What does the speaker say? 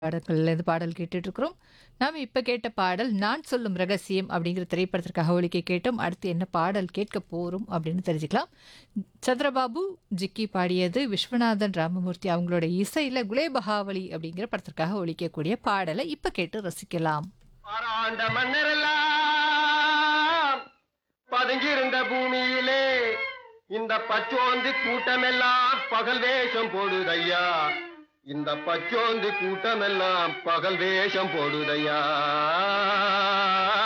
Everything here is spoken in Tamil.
பாடல்கள்லேருந்து பாடல் கேட்டுட்டு இருக்கிறோம் நாம் இப்போ கேட்ட பாடல் நான் சொல்லும் ரகசியம் அப்படிங்கிற திரைப்படத்திற்காக ஒழிக்க கேட்டோம் அடுத்து என்ன பாடல் கேட்க போகிறோம் அப்படின்னு தெரிஞ்சுக்கலாம் சந்திரபாபு ஜிக்கி பாடியது விஸ்வநாதன் ராமமூர்த்தி அவங்களோட இசையில் குலேபகாவலி அப்படிங்கிற படத்திற்காக ஒழிக்கக்கூடிய பாடலை இப்போ கேட்டு ரசிக்கலாம் பாராண்ட மன்னரெல்லாம் பதுங்கியிருந்த பூமியிலே இந்த பச்சோந்தி கூட்டமெல்லாம் பகல் வேஷம் போடுதையா இந்த பச்சோந்தி கூட்டமெல்லாம் பகல் வேஷம் போடுதையா